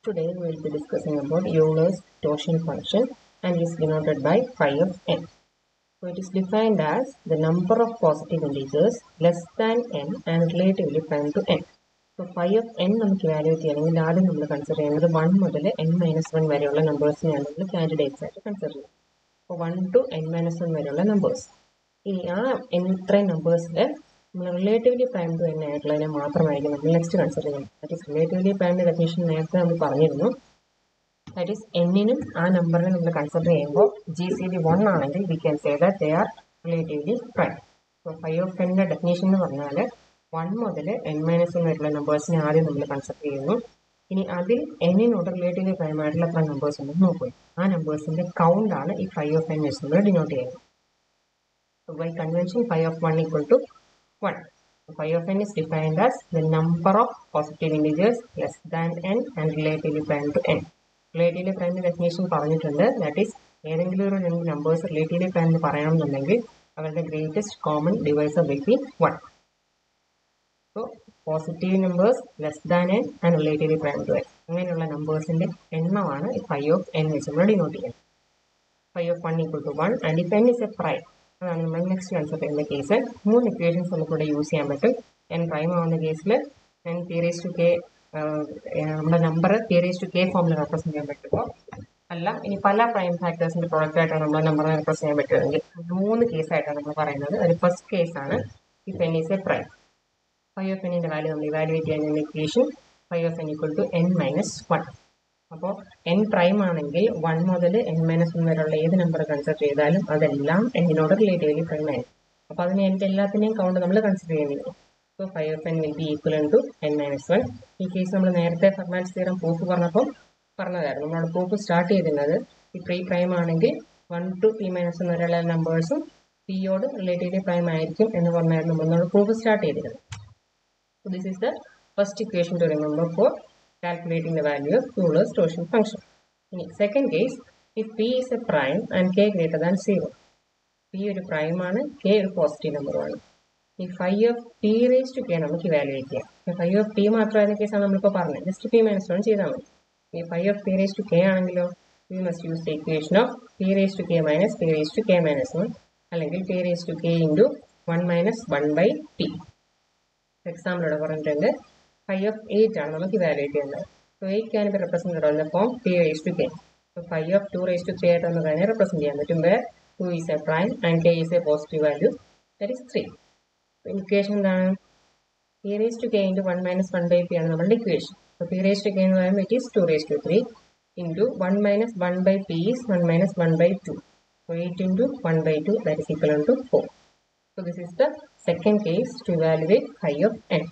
Today we will be discussing about Euler's torsion function and is denoted by phi of n. So it is defined as the number of positive integers less than n and relatively prime to n. So phi of n നമുക്ക് വാല്യൂറ്റ് ചെയ്യണമെങ്കിൽ ആദ്യം നമ്മൾ consider ചെയ്യുന്നത് one മുതൽ n minus one വരെയുള്ള നമ്പേഴ്സിനെയാണ് നമ്മൾ candidates ആയിട്ട് consider ചെയ്യുന്നത് അപ്പോൾ one two n minus one വരെയുള്ള നമ്പേഴ്സ് ഇനി ആ എൻ ഇത്രയും നമ്പേഴ്സിൽ നമ്മൾ റിലേറ്റീവ്ലി പ്രൈം ടു എൻ ആയിട്ടുള്ളതിനെ മാത്രമായിരിക്കും നമ്മൾ നെക്സ്റ്റ് കൺസിഡർ ചെയ്യുന്നത് ദാറ്റ് ഈസ് റിലേറ്റീവ്ലി പ്രൈമിൻ്റെ ഡെഫിനിഷൻ നേരത്തെ നമ്മൾ പറഞ്ഞിരുന്നു ദാറ്റ് ഈസ് എന്നിനും ആ നമ്പറിനെ നമ്മൾ കൺസിഡർ ചെയ്യുമ്പോൾ ജി സി ഡി വൺ ആണെങ്കിൽ we can say that they are relatively prime so phi of ടെന്നിൻ്റെ ഡെഫിനേഷൻ എന്ന് പറഞ്ഞാൽ വൺ മുതൽ എൻ മൈനസ് വൺ വരെയുള്ള നമ്പേഴ്സിനെ ആദ്യം നമ്മൾ കൺസിഡർ ചെയ്യുന്നു ഇനി അതിൽ എന്നിനോട് റിലേറ്റീവ്ലി പ്രൈം ആയിട്ടുള്ള എത്ര നമ്പേഴ്സ് ഉണ്ടെന്ന് നോക്കുക ആ നമ്പേഴ്സിന്റെ കൗണ്ട് ആണ് ഈ ഫൈവ് ഓഫ് എൻ വെച്ച് നമ്മൾ ഡിനോട്ട് ചെയ്യുന്നത് So by convention phi of 1 equal to 1. So phi of n is defined as the number of positive integers less than n and relatively prime to n. Relatively prime definition പറഞ്ഞിട്ടുണ്ട് that is ഏതെങ്കിലും ഒരു രണ്ട് numbers relatively prime എന്ന് പറയണമെന്നുണ്ടെങ്കിൽ അവരുടെ greatest common divisor will be one so positive numbers less than n and relatively prime to n അങ്ങനെയുള്ള നമ്പേഴ്സിന്റെ എണ്ണമാണ് ഈ ഫൈവ് ഓഫ് എൻ വെച്ച് നമ്മൾ ഡിനോട്ട് ചെയ്യുന്നത് phi of one equal to one and if n is a prime അതാണ് നമ്മൾ next consider ചെയ്യുന്ന കേസ് മൂന്ന് ഇക്വേഷൻസ് നമുക്കിവിടെ യൂസ് ചെയ്യാൻ പറ്റും എൻ പ്രൈം ആവുന്ന കേസിൽ എൻ തിയറീസ് ടു കെ നമ്മുടെ നമ്പർ തിയറീസ് ടു കെ ഫോമിൽ റെപ്രസെന്റ് ചെയ്യാൻ പറ്റുമ്പോൾ അല്ല ഇനി പല പ്രൈം ഫാക്ടേഴ്സിന്റെ പ്രോഡക്റ്റ് ആയിട്ടാണ് നമ്മൾ നമ്പറിനെ റെപ്രസെന്റ് ചെയ്യാൻ പറ്റുമെങ്കിൽ മൂന്ന് കേസായിട്ടാണ് നമ്മൾ പറയുന്നത് ഒരു ഫസ്റ്റ് കേസാണ് if n is a prime phi of എന്നിന്റെ വാല്യൂ നമ്മൾ ഇവാലുവേറ്റ് ചെയ്യുന്ന equation phi of N equal to n minus one അപ്പോൾ എൻ പ്രൈം ആണെങ്കിൽ വൺ മുതൽ എൻ മൈനസ് വൺ വരെയുള്ള ഏത് നമ്പർ കൺസിഡർ ചെയ്താലും അതെല്ലാം എന്നിനോട് റിലേറ്റീവ്ലി പ്രൈം ആയിരിക്കും അപ്പോൾ അതിന് എൻ്റെ എല്ലാത്തിനെയും കൗണ്ട് നമ്മൾ കൺസിഡർ ചെയ്യുന്നില്ല so phi of n will be equal to n minus one ഈ കേസ് നമ്മൾ നേരത്തെ ഫർമാൻസ് തീരം പ്രൂഫ് പറഞ്ഞപ്പോൾ പറഞ്ഞതായിരുന്നു നമ്മൾ പ്രൂഫ് സ്റ്റാർട്ട് ചെയ്തിരുന്നത് ഈ പ്രീ പ്രൈം ആണെങ്കിൽ one to p minus one വരെയുള്ള നമ്പേഴ്സും പിയോട് റിലേറ്റീവ്ലി പ്രൈം ആയിരിക്കും എന്ന് പറഞ്ഞായിരുന്നു നമ്മൾ പ്രൂഫ് സ്റ്റാർട്ട് ചെയ്തിരുന്നത് So this is the first equation to remember for calculating the value of Euler's torsion function. In the second case, if p is a prime and k greater than 0, p ഒരു prime ആണ് k ഒരു positive നമ്പറുമാണ് ഈ phi of P raise to k നമുക്ക് evaluate ചെയ്യാം phi of p മാത്രമായിരുന്ന കേസാണ് നമ്മളിപ്പോൾ പറഞ്ഞത് ജസ്റ്റ് പി മൈനസ് വൺ ചെയ്താൽ മതി ഈ phi of P raise to k ആണെങ്കിലോ we must use the equation of P raise to k minus p raise to k minus one അല്ലെങ്കിൽ p raise to K into one minus one by t example ഇവിടെ പറഞ്ഞിട്ടുണ്ട് phi of eight ആണ് നമുക്ക് evaluate ചെയ്യുന്നത് so eight can be represented on the form p raise to k so phi of two raise to three ആയിട്ട് നമുക്ക് അതിനെ represent ചെയ്യാൻ പറ്റും where two is a prime and k is a positive value that is three equation എന്താണ് p raise to K into one minus one by p ആണ് നമ്മുടെ equation so P raise to k എന്ന് പറയുമ്പോൾ it is two raise to three into one minus one by p is one minus one by two so eight into one by two that is equal to four So this is the second case to evaluate phi of n.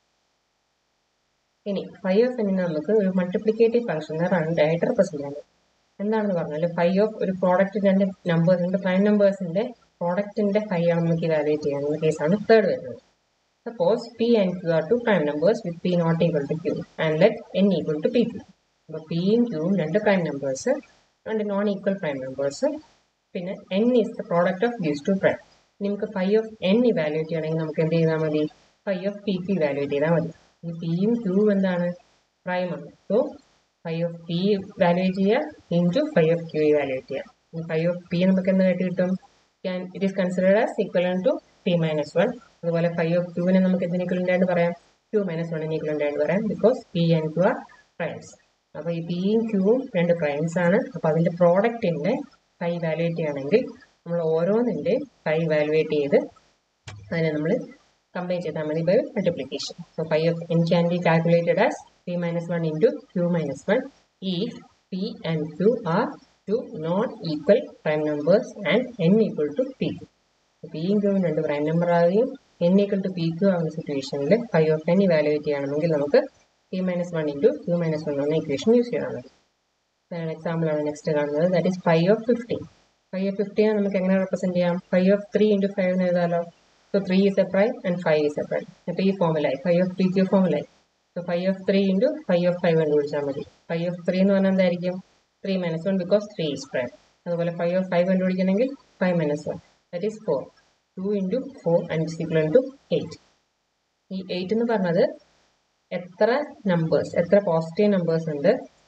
ഇനി phi of എന്നിനെ നമുക്ക് ഒരു multiplicative ഫംഗ്ഷനെ round ആയിട്ട് represent ചെയ്യാൻ പറ്റും എന്താണെന്ന് പറഞ്ഞാൽ ഫൈവ് ഓഫ് ഒരു പ്രോഡക്റ്റ് രണ്ട് നമ്പേഴ്സ് രണ്ട് പ്രൈം നമ്പേഴ്സിന്റെ പ്രോഡക്റ്റിന്റെ ഫൈവ് ആണ് നമുക്ക് ഇവാലുവേറ്റ് ചെയ്യാനുള്ള കേസാണ് തേർഡ് വരുന്നത് suppose p and q are two prime numbers with p not equal to q and let n equal to p q അപ്പോൾ പിയും ക്യൂവും രണ്ട് പ്രൈം നമ്പേഴ്സ് രണ്ട് നോൺ ഈക്വൽ പ്രൈം നമ്പേഴ്സ് പിന്നെ n is the product of these two prime നമുക്ക് phi of n evaluate ചെയ്യണമെങ്കിൽ നമുക്ക് എന്ത് ചെയ്താൽ മതി phi of p q evaluate ചെയ്താൽ മതി ഈ പിയും ക്യൂവും എന്താണ് പ്രൈം ആണ് so phi of p evaluate ചെയ്യുക into phi of q evaluate ചെയ്യാം ഈ ഫൈവ് ഓഫ് പി നമുക്ക് എന്തായിട്ട് കിട്ടും can it is considered as equal to p minus one അതുപോലെ ഫൈവ് ഓഫ് ക്യൂവിനെ നമുക്ക് എന്തിന് ഈക്വൽ ആയിട്ട് പറയാം ക്യൂ മൈനസ് വണ്ണിന് ഈക്വൽ ആയിട്ട് പറയാം because p and q are primes അപ്പോൾ ഈ പിയും ക്യൂവും രണ്ട് പ്രൈംസ് ആണ് അപ്പോൾ അതിൻ്റെ പ്രോഡക്റ്റിൻ്റെ ഫൈ ഇവാലുവേറ്റ് ചെയ്യുകയാണെങ്കിൽ നമ്മൾ ഓരോന്നിൻ്റെ ഫൈ വാലുവേറ്റ് ചെയ്ത് അതിനെ നമ്മൾ കമ്പൈൻ ചെയ്താൽ മതി by multiplication so phi of n can be calculated as p minus one into q minus one if p and q are two non equal prime numbers and n equal to p q പിയും ക്യൂവും രണ്ട് prime number ആവുകയും n equal to p q ആവുന്ന സിറ്റുവേഷനിൽ phi of n evaluate ചെയ്യണമെങ്കിൽ നമുക്ക് p minus one into q minus one എന്ന equation use ചെയ്താൽ മതി എക്സാമ്പിൾ ആണ് നെക്സ്റ്റ് കാണുന്നത് that is phi of fifteen phi of ഫിഫ്റ്റീനെ നമുക്ക് എങ്ങനെ റെപ്രസെന്റ് ചെയ്യാം phi of three into five എന്ന് എഴുതാലോ so three is a prime and five is a prime അപ്പോൾ ഈ ഫോമിലായി ഫൈവ് ഓഫ് ത്രീ ക്യൂ ഫോമിലായി so phi of three into phi of five കണ്ടുപിടിച്ചാൽ മതി ഫൈവ് ഓഫ് ത്രീ എന്ന് പറഞ്ഞാൽ എന്തായിരിക്കും three minus one because three is prime അതുപോലെ ഫൈവ് ഓഫ് ഫൈവ് കണ്ടുപിടിക്കണമെങ്കിൽ five minus one that is four two into four and is equal to eight ഈ eight എന്ന് പറഞ്ഞത് എത്ര നമ്പേഴ്സ് എത്ര പോസിറ്റീവ് നമ്പേഴ്സ് ഉണ്ട്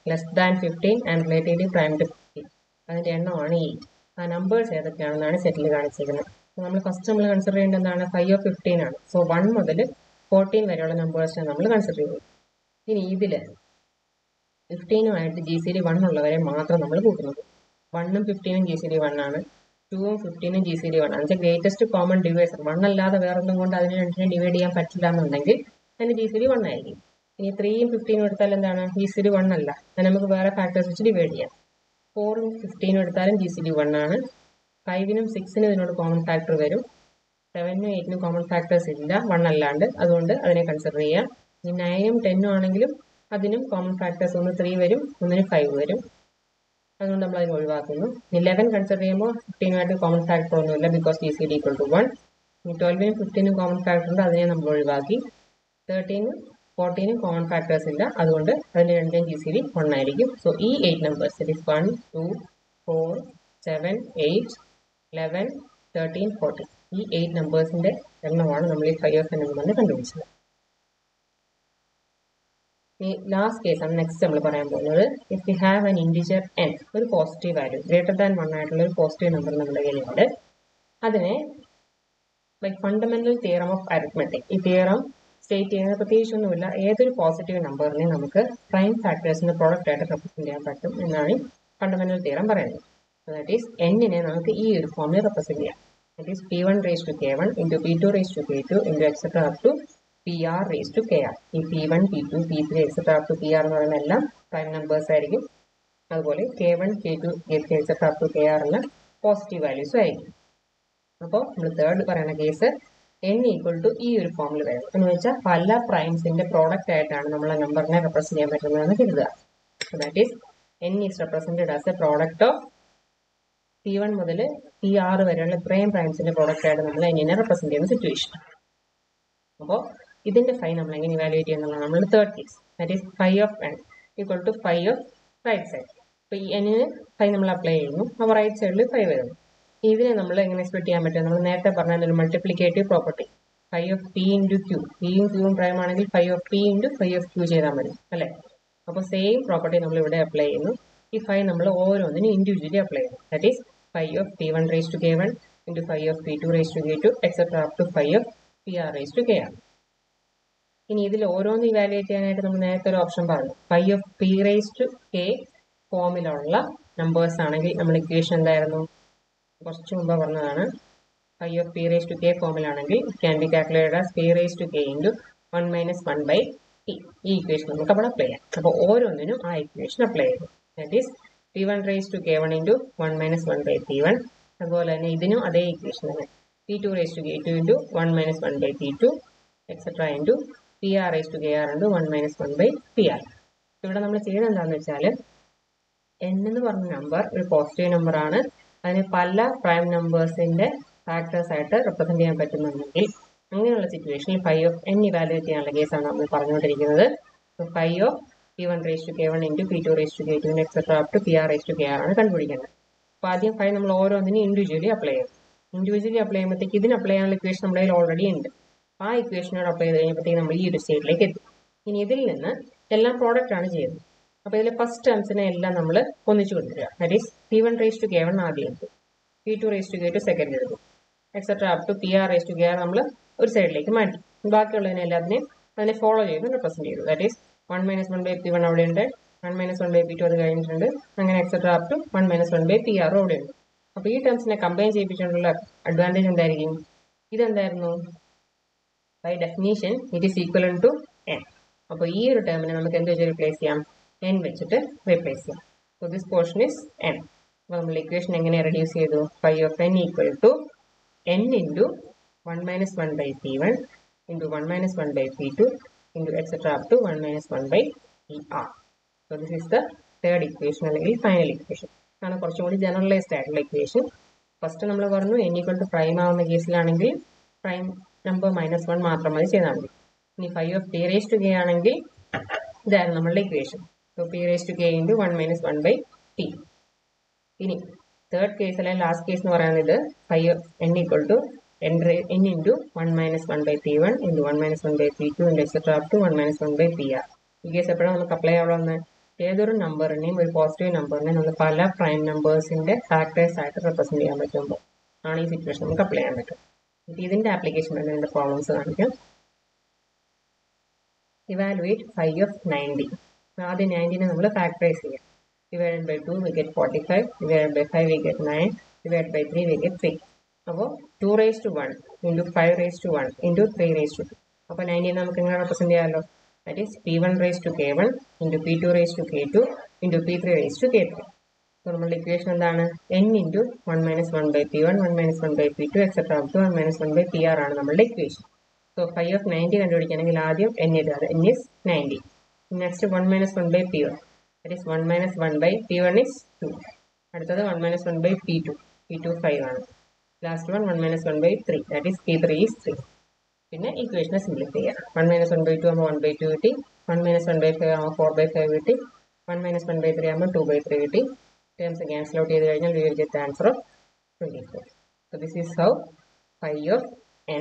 less than fifteen and relatively prime to fifteen അതിൻ്റെ എണ്ണമാണ് ഈ ആ നമ്പേഴ്സ് ഏതൊക്കെയാണെന്നാണ് സെറ്റിൽ കാണിച്ചിരിക്കുന്നത് നമ്മൾ ഫസ്റ്റ് നമ്മൾ കൺസിഡർ ചെയ്യേണ്ടത് എന്താണ് ഫൈവ് ഓഫ് ഫിഫ്റ്റീൻ ആണ് സോ വൺ മുതൽ ഫോർട്ടീൻ വരെയുള്ള നമ്പേഴ്സാണ് നമ്മൾ കൺസിഡർ ചെയ്യുന്നത് ഇനി ഇതിൽ ഫിഫ്റ്റീനുമായിട്ട് ജി സി ഡി വൺ ഉള്ളവരെ മാത്രം നമ്മൾ കൂട്ടുന്നത് വണ്ണും ഫിഫ്റ്റീനും ജി സി ഡി വൺ ആണ് ടൂവും ഫിഫ്റ്റീനും ജി സി ഡി വൺ ആണ് വെച്ചാൽ ഗ്രേറ്റസ്റ്റ് കോമൺ ഡിവൈസർ വൺ അല്ലാതെ വേറൊന്നും കൊണ്ട് അതിനെ രണ്ടിനെ ഡിവൈഡ് ചെയ്യാൻ പറ്റില്ല എന്നുണ്ടെങ്കിൽ അതിന് ജി സി ഡി വൺ ആയിരിക്കും ഇനി ത്രീയും ഫിഫ്റ്റീനും എടുത്താൽ എന്താണ് ജി സി ഡി വൺ അല്ല അത് നമുക്ക് വേറെ ഫാക്ടേഴ്സ് വെച്ച് ഡിവൈഡ് ചെയ്യാം ഫോറും ഫിഫ്റ്റീനും എടുത്താലും ജി സി ഡി വൺ ആണ് ഫൈവിനും സിക്സിനും ഇതിനോട് കോമൺ ഫാക്ടർ വരും സെവനും എയ്റ്റിനും കോമൺ ഫാക്ടേഴ്സ് ഇല്ല വൺ അല്ലാണ്ട് അതുകൊണ്ട് അതിനെ കൺസിഡർ ചെയ്യാം ഇനി നയനും ടെന്നും ആണെങ്കിലും അതിനും കോമൺ ഫാക്ടേഴ്സ് ഒന്ന് ത്രീ വരും ഒന്നിന് ഫൈവ് വരും അതുകൊണ്ട് നമ്മൾ അതിനെ ഒഴിവാക്കുന്നു ഇലവൻ കൺസിഡർ ചെയ്യുമ്പോൾ ഫിഫ്റ്റീനുമായിട്ട് കോമൺ ഫാക്ടർ ഒന്നുമില്ല because G C D equal to one ഇനി ട്വൽവിനും ഫിഫ്റ്റീനും കോമൺ ഫാക്ടർ ഉണ്ട് അതിനെ നമ്മൾ ഒഴിവാക്കി തേർട്ടീനും ഫോർട്ടീനും കോമൺ ഫാക്ടേഴ്സ് ഇല്ല അതുകൊണ്ട് അതിൻ്റെ രണ്ടിനും ജി സി ഡി വൺ ആയിരിക്കും സോ ഈ eight numbers it is one two four seven eight eleven thirteen fourteen ഈ എയ്റ്റ് നമ്പേഴ്സിൻ്റെ എണ്ണമാണ് നമ്മൾ ഈ ഫൈവ് ഓഫ് എൻ എന്ന് പറഞ്ഞ് കണ്ടുപിടിച്ചത് ഈ ലാസ്റ്റ് കേസാണ് നെക്സ്റ്റ് നമ്മൾ പറയാൻ പോകുന്നത് if you have an integer N ഒരു positive value greater than one ആയിട്ടുള്ള ഒരു പോസിറ്റീവ് നമ്പർ നമ്മുടെ കയ്യിലുണ്ട് അതിനെ by fundamental theorem of arithmetic ഈ തിയറം സ്റ്റേറ്റ് ചെയ്യുന്നത് പ്രത്യേകിച്ചൊന്നുമില്ല ഏതൊരു പോസിറ്റീവ് നമ്പറിനെ നമുക്ക് പ്രൈം ഫാക്ടേഴ്സിന്റെ പ്രോഡക്റ്റ് ആയിട്ട് റെപ്രസെന്റ് ചെയ്യാൻ പറ്റും എന്നാണ് ഫണ്ടമെന്റൽ തിയറം പറയുന്നത് ദാറ്റ് ഈസ് എന്നിനെ നമുക്ക് ഈ ഒരു ഫോമിൽ റെപ്രസെന്റ് ചെയ്യാം that is P one raise to K one into P two raise to K two into etcetera up to P R raise to K R ഈ P one P two P three etcetera up to P R എന്ന് പറയുന്ന എല്ലാം prime numbers ആയിരിക്കും അതുപോലെ K one K two K three etcetera up to K R എല്ലാം positive വാല്യൂസും ആയിരിക്കും അപ്പോൾ നമ്മൾ തേർഡ് പറയുന്ന കേസ് എൻ ഈക്വൽ ടു ഈ ഒരു ഫോമിൽ വരും എന്ന് വെച്ചാൽ പല പ്രൈംസിന്റെ പ്രോഡക്റ്റ് ആയിട്ടാണ് നമ്മൾ ആ നമ്പറിനെ റെപ്രസെന്റ് ചെയ്യാൻ പറ്റുന്നതെന്ന് കരുതുക that is N is represented as a product of P one മുതൽ പി ആറ് വരെയുള്ള ഇത്രയും പ്രൈംസിന്റെ പ്രോഡക്റ്റ് ആയിട്ട് നമ്മൾ എന്നിനെ റെപ്രസെന്റ് ചെയ്യുന്ന സിറ്റുവേഷൻ അപ്പോൾ ഇതിന്റെ ഫൈ നമ്മൾ എങ്ങനെ ഇവാലുവേറ്റ് ചെയ്യുന്നതാണ് നമ്മൾ third case that is phi of N equal to phi of right side അപ്പോൾ ഈ എന്നിന് ഫൈ നമ്മൾ അപ്ലൈ ചെയ്യുന്നു അപ്പോൾ റൈറ്റ് സൈഡിൽ ഫൈ വരുന്നു ഇതിനെ നമ്മൾ എങ്ങനെ സ്പ്ലിറ്റ് ചെയ്യാൻ പറ്റും നമ്മൾ നേരത്തെ പറഞ്ഞ ഒരു multiplicative property phi of P into Q പിയും ക്യൂവും പ്രൈം ആണെങ്കിൽ phi of P into phi of Q ചെയ്താൽ മതി അല്ലേ അപ്പോൾ സെയിം പ്രോപ്പർട്ടി നമ്മൾ ഇവിടെ അപ്ലൈ ചെയ്യുന്നു ഈ ഫൈ നമ്മൾ ഓരോന്നിനും ഇൻഡിവിജ്വലി അപ്ലൈ ചെയ്യുന്നു that is phi of P one raise to K one into phi of P two raise to K two etcetera up to phi of P R raise to K R ഇനി ഇതിൽ ഓരോന്ന് evaluate ചെയ്യാനായിട്ട് നമ്മൾ നേരത്തെ ഒരു option പറഞ്ഞു phi of P raise to K ഫോമിലുള്ള numbers ആണെങ്കിൽ നമ്മൾ ഇക്വേഷൻ എന്തായിരുന്നു കുറച്ച് മുമ്പ് പറഞ്ഞതാണ് phi of P raise to K ഫോമിലാണെങ്കിൽ can be calculated as P raise to K into one minus one by T ഈ ഇക്വേഷൻ നമുക്ക് അവിടെ അപ്ലൈ ചെയ്യാം അപ്പോൾ ഓരോന്നിനും ആ ഇക്വേഷൻ അപ്ലൈ ചെയ്തു that is P one raise to K one into one minus one by P one അതുപോലെ തന്നെ ഇതിനും അതേ ഇക്വേഷൻ തന്നെ P two raise to K two into one minus one by P two etcetera into P R raise to K R into one minus one by P R ഇവിടെ നമ്മൾ ചെയ്തത് എന്താണെന്ന് വെച്ചാൽ എൻ എന്ന് പറഞ്ഞ നമ്പർ ഒരു positive number ആണ് അതിന് പല പ്രൈം നമ്പേഴ്സിന്റെ ഫാക്ടേഴ്സ് ആയിട്ട് റെപ്രസെന്റ് ചെയ്യാൻ പറ്റുന്നുണ്ടെങ്കിൽ അങ്ങനെയുള്ള സിറ്റുവേഷനിൽ ഫൈവ് ഓഫ് എൻ ഇവാലുവേറ്റ് ചെയ്യാനുള്ള കേസാണ് നമ്മൾ പറഞ്ഞുകൊണ്ടിരിക്കുന്നത് phi of P one raise to K one into P two raise to K two etcetera up to P R raise to K R ആണ് കണ്ടുപിടിക്കുന്നത് അപ്പോൾ ആദ്യം ഫൈവ് നമ്മൾ ഓരോന്നിനും ഇൻഡിവിജ്വലി അപ്ലൈ ചെയ്യും ഇൻഡിവിജ്വലി അപ്ലൈ ചെയ്യുമ്പോഴത്തേക്ക് ഇതിന് അപ്ലൈ ചെയ്യാനുള്ള ഇക്വേഷൻ നമ്മുടെ കയ്യിൽ ഓൾറെഡി ഉണ്ട് ആ ഇക്വേഷനോട് അപ്ലൈ ചെയ്ത് കഴിഞ്ഞപ്പോഴത്തേക്ക് നമ്മൾ ഈ ഒരു സ്റ്റേറ്റിലേക്ക് എത്തി ഇനി ഇതിൽ നിന്ന് എല്ലാം പ്രോഡക്റ്റ് ആണ് ചെയ്യുന്നത് അപ്പോൾ ഇതിലെ ഫസ്റ്റ് ടേംസിനെ എല്ലാം നമ്മൾ ഒന്നിച്ചു കൊണ്ടുവരിക that is P one raise to K one ആദ്യം എടുത്തു P two raise to K two second എടുത്തു etcetera up to P R raise to K R നമ്മൾ ഒരു സൈഡിലേക്ക് മാറ്റി ബാക്കിയുള്ളതിനെ എല്ലാത്തിനെയും അതിനെ ഫോളോ ചെയ്ത് റെപ്രസെന്റ് ചെയ്തു that is one minus one by P one അവിടെ ഉണ്ട് one minus one by P two അത് കഴിഞ്ഞിട്ടുണ്ട് അങ്ങനെ etcetera up to one minus one by P ആറും അവിടെ ഉണ്ട് അപ്പോൾ ഈ ടേംസിനെ കമ്പൈൻ ചെയ്യിപ്പിച്ചുകൊണ്ടുള്ള അഡ്വാൻറ്റേജ് എന്തായിരിക്കും ഇതെന്തായിരുന്നു by definition it is equal to N അപ്പോൾ ഈ ഒരു ടേമിനെ നമുക്ക് എന്ത് വെച്ച് റീപ്ലേസ് ചെയ്യാം എൻ വെച്ചിട്ട് റീപ്ലേസ് ചെയ്യാം so this portion is N അപ്പോൾ നമ്മൾ ഇക്വേഷൻ എങ്ങനെ റെഡ്യൂസ് ചെയ്തു phi of N equal to N into one minus one by P one into one minus one by P two into etcetera up to one minus one by P R so this is the third equation അല്ലെങ്കിൽ final equation ആണ് കുറച്ചും കൂടി generalised ആയിട്ടുള്ള equation first നമ്മൾ പറഞ്ഞു N equal to prime ആവുന്ന കേസിലാണെങ്കിൽ prime number minus one മാത്രം മതി ചെയ്താൽ മതി ഇനി phi of P raise to K ആണെങ്കിൽ ഇതായിരുന്നു നമ്മളുടെ equation so P raise to K into one minus one by T ഇനി തേർഡ് കേസ് അല്ലെങ്കിൽ ലാസ്റ്റ് കേസ് എന്ന് പറയുന്നത് phi N equal to N N into one minus one by P one into one minus one by P two into etcetera up to one minus one by P R ഈ case എപ്പോഴാണ് നമുക്ക് apply ആവുന്നത് ഏതൊരു നമ്പറിനെയും ഒരു positive നമ്പറിനെ നമ്മൾ പല prime നമ്പേഴ്സിന്റെ ഫാക്ടേഴ്സ് ആയിട്ട് റെപ്രസെന്റ് ചെയ്യാൻ പറ്റുമ്പോൾ ആണ് ഈ സിറ്റുവേഷൻ നമുക്ക് അപ്ലൈ ചെയ്യാൻ പറ്റും ഇപ്പം ഇതിന്റെ ആപ്ലിക്കേഷൻ വരുന്നതിന്റെ പ്രോബ്ലംസ് കാണിക്കാം ഇവാലുവേറ്റ് ഫൈവ് ഓഫ് നയൻറ്റി ആദ്യം നയൻറ്റീനെ നമ്മൾ ഫാക്ടറൈസ് ചെയ്യാം divided by two we get forty five divided by five we get nine divide by three we get three അപ്പോൾ two raise to one into five raise to one into three raise to two അപ്പോൾ ninety നമുക്ക് എങ്ങനെ represent ചെയ്യാമല്ലോ that is P one raise to K one into P two raise to K two into P three raise to K three അപ്പോൾ നമ്മളുടെ equation എന്താണ് N into one minus one by P one one minus one by P two etcetera up to one minus one by P R ആണ് നമ്മളുടെ equation so phi of ninety കണ്ടുപിടിക്കണമെങ്കിൽ ആദ്യം N ഇടുക N is ninety next one minus one by P one that is one minus one by P one is two അടുത്തത് one minus one by P two P two five ആണ് last one one minus one by three that is P three is three പിന്നെ ഇക്വേഷനെ simplify ചെയ്യാം one minus one by two ആകുമ്പോൾ one by two കിട്ടി one minus one by five ആകുമ്പോൾ four by five കിട്ടി one minus one by three ആകുമ്പോൾ two by three കിട്ടി terms cancel out ചെയ്ത് കഴിഞ്ഞാൽ we will get answer of twenty four so this is how phi of N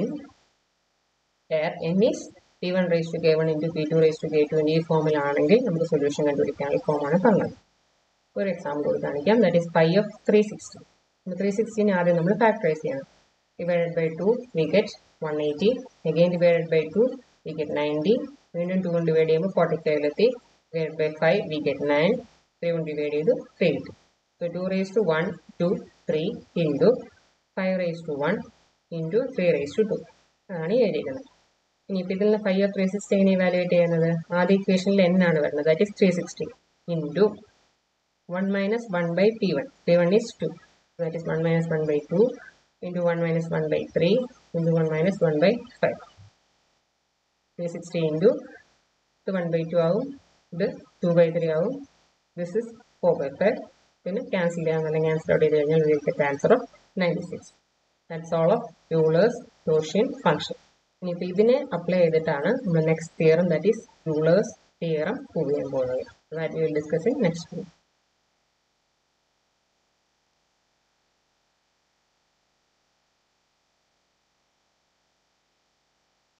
where N is P one raise to K one into P two raise to K two ഈ ഫോമിലാണെങ്കിൽ നമുക്ക് solution കണ്ടുപിടിക്കാൻ ഈ ഫോമാണ് പറഞ്ഞത് ഒരു example കൂടി കാണിക്കാം that is phi of three sixty three സിക്സ്റ്റീനെ ആദ്യം നമ്മൾ ഫാക്ടറൈസ് ചെയ്യണം divided by two we get one eighty again divided by two we get ninety വീണ്ടും ടു കൊണ്ട് ഡിവൈഡ് ചെയ്യുമ്പോൾ ഫോർട്ടി ഫൈവിലെത്തി divide by five we get nine three കൊണ്ട് divide ചെയ്ത് ത്രീ കിട്ടി so two raise to one two three into five raise to one into three raise to two അതാണ് ഈ എഴുതിയിരിക്കുന്നത് ഇനിയിപ്പോൾ ഇതിൽ നിന്ന് ഫൈവ് ഓഫ് ത്രീ സിക്സ്റ്റി എങ്ങനെ ഇവാലുവേറ്റ് ചെയ്യുന്നത് ആദ്യ ഇക്വേഷനിൽ എൻ ആണ് വരുന്നത് that is three sixty into one minus one by P one P one is two that is one minus one by two into one minus one by three into one minus one by five three sixty into ഇത് one by two ആവും ഇത് two by three ആവും this is four by five പിന്നെ cancel ചെയ്യാൻ cancel out ചെയ്ത് കഴിഞ്ഞാൽ will answer of ninety six that's all of Euler's ടോഷ്യൻ function ഇനിയിപ്പോൾ ഇതിനെ അപ്ലൈ ചെയ്തിട്ടാണ് നമ്മൾ next theorem that is Euler's theorem prove ചെയ്യാൻ പോകുന്നത് that will discuss in next week